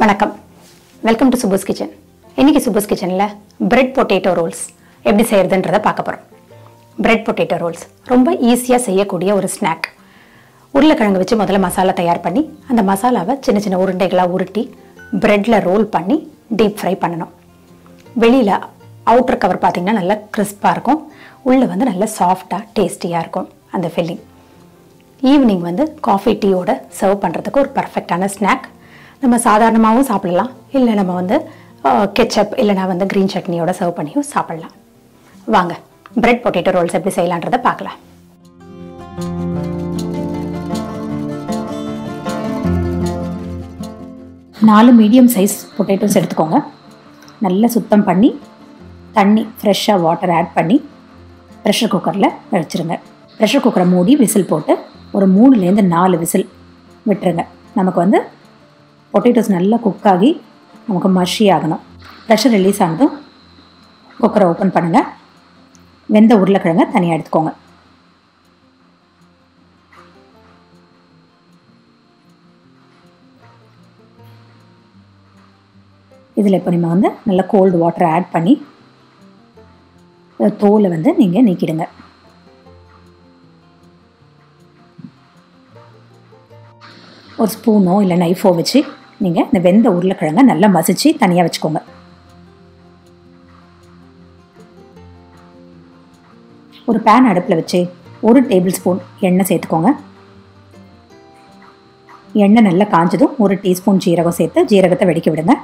வணக்கம் welcome to சுபோஸ் kitchen இன்னைக்கு சுபோஸ் கிச்சனில் பிரெட் பொட்டேட்டோ ரோல்ஸ் எப்படி செய்யறதுன்றதை பார்க்க போகிறோம் பிரெட் பொட்டேட்டோ ரோல்ஸ் ரொம்ப ஈஸியாக செய்யக்கூடிய ஒரு ஸ்நாக் உருளைக்கிழங்கு வச்சு முதல்ல மசாலா தயார் பண்ணி அந்த மசாலாவை சின்ன சின்ன உருண்டைகளாக உருட்டி பிரெட்டில் ரோல் பண்ணி டீப் ஃப்ரை பண்ணணும் வெளியில் அவுட்டர் கவர் பார்த்தீங்கன்னா நல்லா கிறிஸ்பாக இருக்கும் உள்ளே வந்து நல்ல சாஃப்டாக டேஸ்டியாக இருக்கும் அந்த ஃபில்லிங் ஈவினிங் வந்து காஃபி டீயோட சர்வ் பண்ணுறதுக்கு ஒரு பர்ஃபெக்டான ஸ்நாக் நம்ம சாதாரணமாகவும் சாப்பிடலாம் இல்லை நம்ம வந்து கெச்சப் இல்லைனா வந்து க்ரீன் சட்னியோட சர்வ் பண்ணியும் சாப்பிடலாம் வாங்க பிரெட் பொட்டேட்டோ ரோல்ஸ் எப்படி செய்யலான்றதை பார்க்கலாம் நாலு மீடியம் சைஸ் பொட்டேட்டோஸ் எடுத்துக்கோங்க நல்லா சுத்தம் பண்ணி தண்ணி ஃப்ரெஷ்ஷாக வாட்டர் ஆட் பண்ணி ப்ரெஷர் குக்கரில் வச்சிருங்க ப்ரெஷர் குக்கரை மூடி விசில் போட்டு ஒரு மூணுலேருந்து நாலு விசில் விட்டுருங்க நமக்கு வந்து பொட்டேட்டோஸ் நல்லா குக் ஆகி நமக்கு மஷி ஆகணும் ப்ரெஷர் ரிலீஸ் ஆனதும் குக்கரை ஓப்பன் பண்ணுங்கள் வெந்த உருளைக்கிழங்க தனியாக எடுத்துக்கோங்க இதில் இப்போ நம்ம வந்து நல்லா கோல்டு வாட்டரை ஆட் பண்ணி தோலை வந்து நீங்கள் நீக்கிடுங்க ஒரு ஸ்பூனோ இல்லை நைஃபோ வச்சு நீங்கள் இந்த வெந்த உருளைக்கிழங்க நல்லா மசிச்சு தனியாக வச்சுக்கோங்க ஒரு பேன் அடுப்பில் வச்சு ஒரு டேபிள் ஸ்பூன் எண்ணெய் சேர்த்துக்கோங்க எண்ணெய் நல்லா காஞ்சதும் ஒரு டீஸ்பூன் ஜீரகம் சேர்த்து ஜீரகத்தை வெடிக்க விடுங்க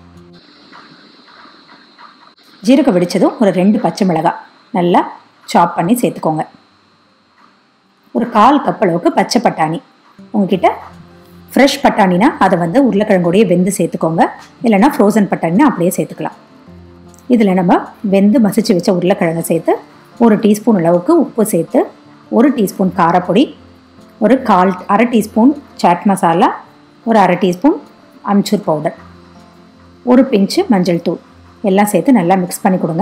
ஜீரகம் வெடித்ததும் ஒரு ரெண்டு பச்சை மிளகாய் நல்லா சாப் பண்ணி சேர்த்துக்கோங்க ஒரு கால் கப் அளவுக்கு பச்சை பட்டாணி உங்ககிட்ட ஃப்ரெஷ் பட்டாணினா அதை வந்து உருளைக்கிழங்கோடைய வெந்து சேர்த்துக்கோங்க இல்லைனா ஃப்ரோசன் பட்டாணினா அப்படியே சேர்த்துக்கலாம் இதில் நம்ம வெந்து மசிச்சு வச்ச உருளைக்கிழங்கு சேர்த்து ஒரு டீஸ்பூன் அளவுக்கு உப்பு சேர்த்து ஒரு டீஸ்பூன் காரப்பொடி ஒரு கால் அரை டீஸ்பூன் சாட் மசாலா ஒரு அரை டீஸ்பூன் அம்ச்சூர் பவுடர் ஒரு பிஞ்சு மஞ்சள் தூள் எல்லாம் சேர்த்து நல்லா மிக்ஸ் பண்ணி கொடுங்க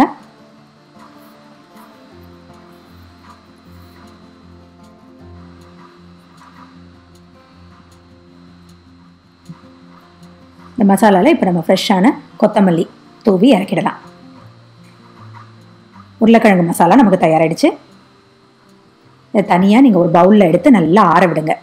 இந்த மசாலாவில் இப்போ நம்ம ஃப்ரெஷ்ஷான கொத்தமல்லி தூவி இறக்கிடலாம் உருளைக்கிழங்கு மசாலா நமக்கு தயாராகிடுச்சு இதை தனியாக நீங்கள் ஒரு பவுலில் எடுத்து நல்லா ஆற விடுங்க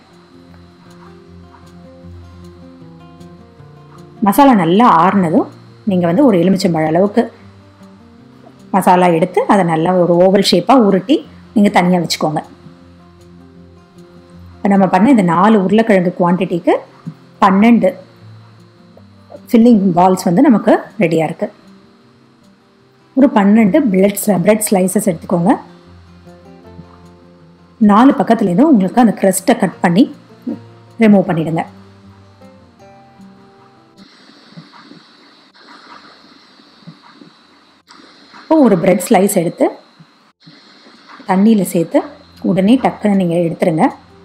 மசாலா நல்லா ஆறுனதும் நீங்கள் வந்து ஒரு எலுமிச்சம்பழ அளவுக்கு மசாலா எடுத்து அதை நல்லா ஒரு ஓவல் ஷேப்பாக உருட்டி நீங்கள் தனியாக வச்சுக்கோங்க இப்போ நம்ம பண்ண இந்த நாலு உருளைக்கிழங்கு குவான்டிட்டிக்கு பன்னெண்டு ஃபில்லிங் பால்ஸ் வந்து நமக்கு ரெடியாக இருக்குது ஒரு பன்னெண்டு பிரெட் பிரெட் ஸ்லைசஸ் எடுத்துக்கோங்க நாலு பக்கத்துலேருந்தும் உங்களுக்கு அந்த க்ரஸ்ட்டை கட் பண்ணி ரிமூவ் பண்ணிவிடுங்க இப்போ ஒரு பிரெட் ஸ்லைஸ் எடுத்து தண்ணியில் சேர்த்து உடனே டக்குன்னு நீங்கள் எடுத்துருங்க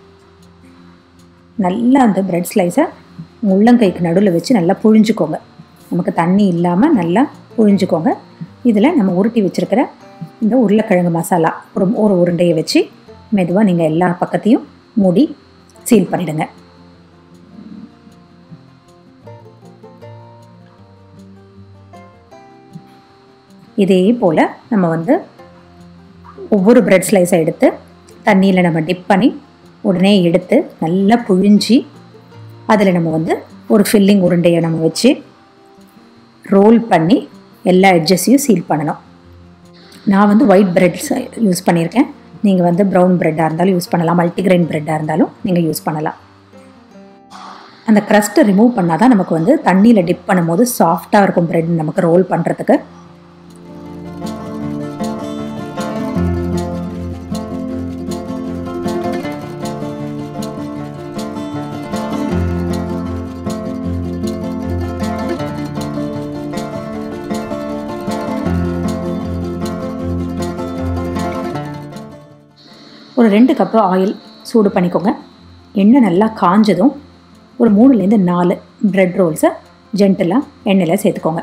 நல்லா அந்த பிரெட் ஸ்லைஸை உள்ளங்கைக்கு நடுவில் வச்சு நல்லா புழிஞ்சுக்கோங்க நமக்கு தண்ணி இல்லாமல் நல்லா புழிஞ்சுக்கோங்க இதில் நம்ம உருட்டி வச்சுருக்கிற இந்த உருளைக்கிழங்கு மசாலா ஒரு ஒரு உருண்டையை வச்சு மெதுவாக நீங்கள் எல்லா பக்கத்தையும் மூடி சீல் பண்ணிவிடுங்க இதே போல் நம்ம வந்து ஒவ்வொரு பிரெட் ஸ்லைஸை எடுத்து தண்ணியில் நம்ம டிப் பண்ணி உடனே எடுத்து நல்லா புழிஞ்சி அதில் நம்ம வந்து ஒரு ஃபில்லிங் உருண்டையை நம்ம வச்சு ரோல் பண்ணி எல்லா எட்ஜஸையும் சீல் பண்ணணும் நான் வந்து ஒயிட் பிரெட்ஸ் யூஸ் பண்ணியிருக்கேன் நீங்கள் வந்து ப்ரௌன் ப்ரெட்டாக இருந்தாலும் யூஸ் பண்ணலாம் மல்டிக்ரெயின் ப்ரெட்டாக இருந்தாலும் நீங்கள் யூஸ் பண்ணலாம் அந்த க்ரஸ்ட்டை ரிமூவ் பண்ணால் தான் நமக்கு வந்து தண்ணியில் டிப் பண்ணும்போது சாஃப்டாக இருக்கும் ப்ரெட் நமக்கு ரோல் பண்ணுறதுக்கு ஒரு ரெண்டு கப்பு ஆயில் சூடு பண்ணிக்கோங்க எண்ணெய் நல்லா காஞ்சதும் ஒரு மூணுலேருந்து நாலு ப்ரெட் ரோல்ஸை ஜென்டலாக எண்ணெயில் சேர்த்துக்கோங்க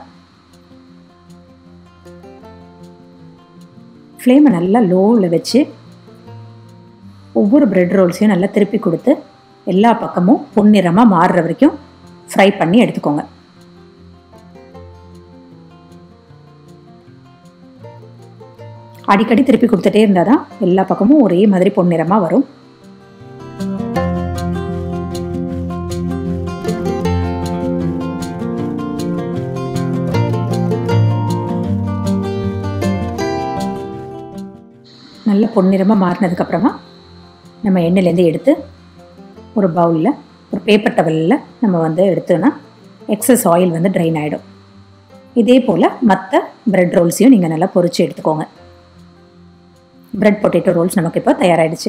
ஃப்ளேமை நல்லா லோவில் வச்சு ஒவ்வொரு ப்ரெட் ரோல்ஸையும் நல்லா திருப்பி கொடுத்து எல்லா பக்கமும் பொன்னிறமாக மாறுற வரைக்கும் ஃப்ரை பண்ணி எடுத்துக்கோங்க அடிக்கடி திருப்பி கொடுத்துட்டே இருந்தால் தான் எல்லா பக்கமும் ஒரே மாதிரி பொன்னிறமாக வரும் நல்ல பொன்னிறமாக மாறினதுக்கப்புறமா நம்ம எண்ணெயிலேருந்து எடுத்து ஒரு பவுலில் ஒரு பேப்பர் டவலில் நம்ம வந்து எடுத்தோன்னா எக்ஸஸ் ஆயில் வந்து ட்ரைன் ஆகிடும் இதே போல் மற்ற பிரெட் ரோல்ஸையும் நீங்கள் நல்லா பொரிச்சு எடுத்துக்கோங்க பிரெட் பொட்டேட்டோ ரோல்ஸ் நமக்கு இப்போ தயாராகிடுச்சு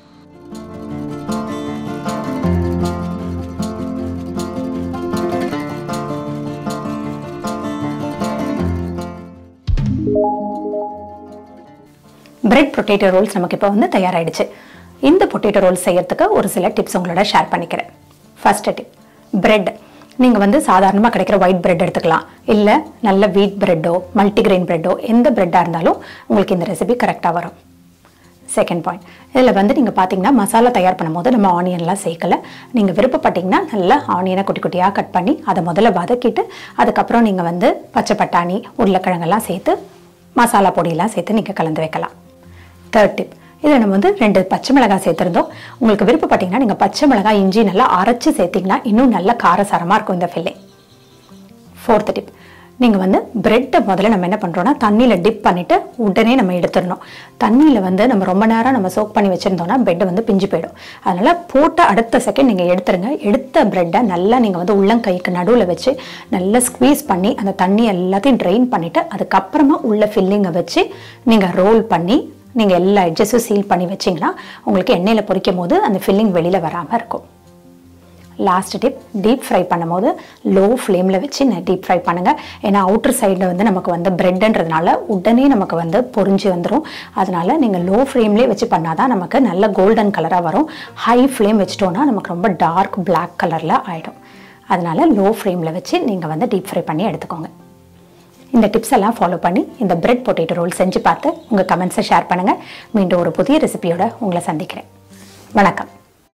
பிரெட் பொட்டேட்டோ ரோல்ஸ் நமக்கு இப்போ வந்து தயாராகிடுச்சு இந்த பொட்டேட்டோ ரோல்ஸ் செய்யறதுக்கு ஒரு சில டிப்ஸ் உங்களோட ஷேர் பண்ணிக்கிறேன் ஃபர்ஸ்ட் டிப் பிரெட் நீங்கள் வந்து சாதாரணமாக கிடைக்கிற ஒயிட் பிரெட் எடுத்துக்கலாம் இல்லை நல்ல வீட் பிரெட்டோ மல்டிகிரெயின் பிரெட்டோ எந்த பிரெட்டாக இருந்தாலும் உங்களுக்கு இந்த ரெசிபி கரெக்டாக வரும் செகண்ட் பாயிண்ட் இதில் வந்து நீங்கள் பார்த்தீங்கன்னா மசாலா தயார் பண்ணும்போது நம்ம ஆனியன்லாம் சேர்க்கல நீங்கள் விருப்பப்பட்டீங்கன்னா நல்லா ஆனியனை குட்டி குட்டியாக கட் பண்ணி அதை முதல்ல வதக்கிட்டு அதுக்கப்புறம் நீங்கள் வந்து பச்சை பட்டாணி உருளைக்கிழங்கெல்லாம் சேர்த்து மசாலா பொடியெல்லாம் சேர்த்து நீங்கள் கலந்து வைக்கலாம் தேர்ட் டிப் இதில் நம்ம வந்து ரெண்டு பச்சை மிளகாய் சேர்த்துருந்தோம் உங்களுக்கு விருப்பப்பட்டீங்கன்னா நீங்கள் பச்சை மிளகாய் இஞ்சி நல்லா அரைச்சி சேர்த்திங்கன்னா இன்னும் நல்ல காரசாரமாக இருக்கும் இந்த ஃபில்லிங் ஃபோர்த் டிப் நீங்கள் வந்து பிரெட்டை முதல்ல நம்ம என்ன பண்ணுறோம்னா தண்ணியில் டிப் பண்ணிவிட்டு உடனே நம்ம எடுத்துடணும் தண்ணியில் வந்து நம்ம ரொம்ப நேரம் நம்ம சோக் பண்ணி வச்சுருந்தோம்னா பிரெட் வந்து பிஞ்சு போயிடும் அதனால் போட்ட அடுத்த செகண்ட் நீங்கள் எடுத்துருங்க எடுத்த பிரெட்டை நல்லா நீங்கள் வந்து உள்ளங்கைக்கு நடுவில் வச்சு நல்லா ஸ்க்வீஸ் பண்ணி அந்த தண்ணி எல்லாத்தையும் ட்ரெயின் பண்ணிவிட்டு அதுக்கப்புறமா உள்ள ஃபில்லிங்கை வச்சு நீங்கள் ரோல் பண்ணி நீங்கள் எல்லா எட்ஜஸும் சீல் பண்ணி வச்சிங்கன்னா உங்களுக்கு எண்ணெயில் பொரிக்கும் போது அந்த ஃபில்லிங் வெளியில் வராமல் இருக்கும் லாஸ்ட் டிப் டீப் ஃப்ரை பண்ணும்போது லோ ஃப்ளேமில் வச்சு டீப் ஃப்ரை பண்ணுங்கள் ஏன்னா அவுட்டர் சைடில் வந்து நமக்கு வந்து பிரெட்ன்றதுனால உடனே நமக்கு வந்து பொரிஞ்சு வந்துடும் அதனால் நீங்கள் லோ ஃப்ளேம்லேயே வச்சு பண்ணால் தான் நமக்கு நல்ல கோல்டன் கலராக வரும் ஹை ஃப்ளேம் வச்சிட்டோன்னா நமக்கு ரொம்ப டார்க் பிளாக் கலரில் ஆகிடும் அதனால் லோ ஃப்ளேமில் வச்சு நீங்கள் வந்து டீப் ஃப்ரை பண்ணி எடுத்துக்கோங்க இந்த டிப்ஸ் எல்லாம் ஃபாலோ பண்ணி இந்த பிரெட் பொட்டேட்டோ ரோல் செஞ்சு பார்த்து உங்கள் கமெண்ட்ஸை ஷேர் பண்ணுங்கள் மீண்டும் ஒரு புதிய ரெசிபியோட உங்களை சந்திக்கிறேன் வணக்கம்